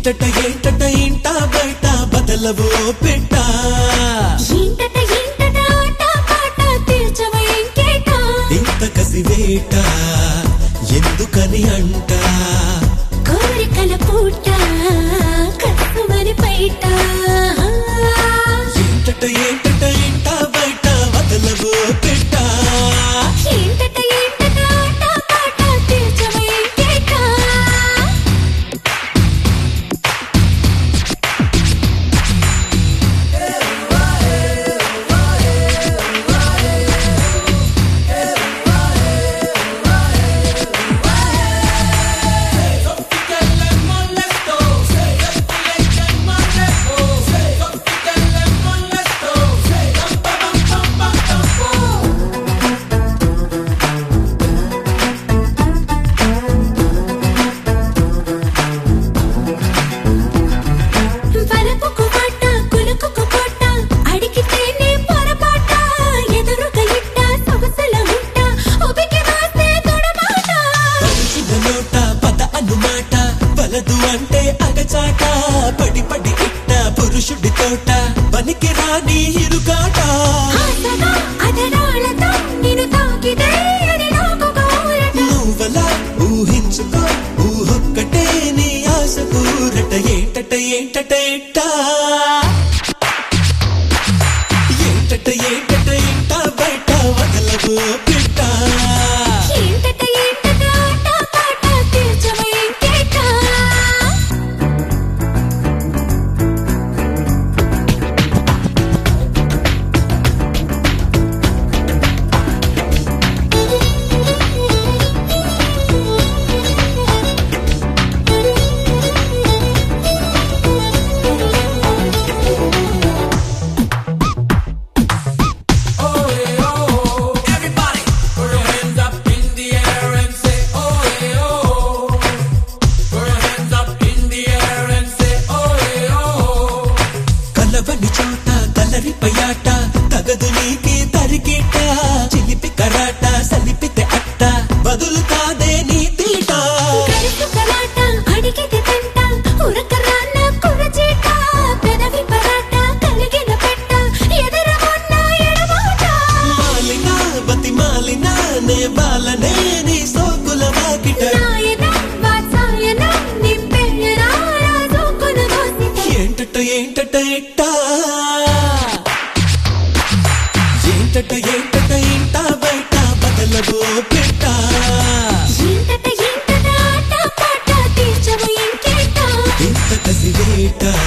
ఏంటట ఏంటట ఇంట బయట బదలవో పెట్ట ఏంటట ఏంటట ఆట పాట తీర్చవ ఇంకేట ఇంత కసివేట ఎందుకని అంట కోరికల పూట కట్టుమని బయట ఏంటట ఏంటట ఇంట బయట బదలవో పెట్ట ఏంటట ఏంటట ఆట పాట తీర్చవ ఇంకేట వలపుకు పట్ట కులుకుకు పట్ట అడిగితేనే పొరపాట ఎదురుగా ఇట్ట సొగసుల ముట్ట ఉబికి వాస్తే తొడమాట పలుకుల నోట పద అనుమాట వలదు అంటే అగచాట పడి పడి ఇట్ట పురుషుడి తోట పనికి రాని ఇరుగాట ఆశగా అధరాలతో నిన్ను తాకితే అది నాకు కోరట నువ్వలా ఊహించుకో ఊహొక్కటే నీ ఆశ కూరట ఏంటట ఏంటట ఎట్ట ఏంటట ఏంటట ఇంట బయట వదలవు పిట్ట ఏంటట ఏంటట ఆట పాట తీర్చవ ఇంకేట Everybody, put your hands up in the air and say, oh yeah, oh. Put your hands up in the air and say, oh yeah, oh. కలవని చోట కలరి పయాట తగదు నీకి తరికిట చిలిపి కరాట సలిపితే అట్ట బదులు కాదే నీ తీట కరుసు కలాట అడిగితే తంట ఉరకరాన్న కురచేట పెదవి పరాట కలిగిన పెట్ట ఎదుర ఉన్న ఎడబాట మాలిన బతి మాలిన నే బాలనే నీ సోకుల వాకిట నాయన వాత్సాయన నింపెయ్యన రాజుకున దోసిట ఏంటట ఏంటట ఎట్ట ఏంటట ఏంటట ఇంట బయట బదలవో పెట్ట ఏంటట ఏంటట ఆట పాట తీర్చవ ఇంకేట ఇంత కసివేట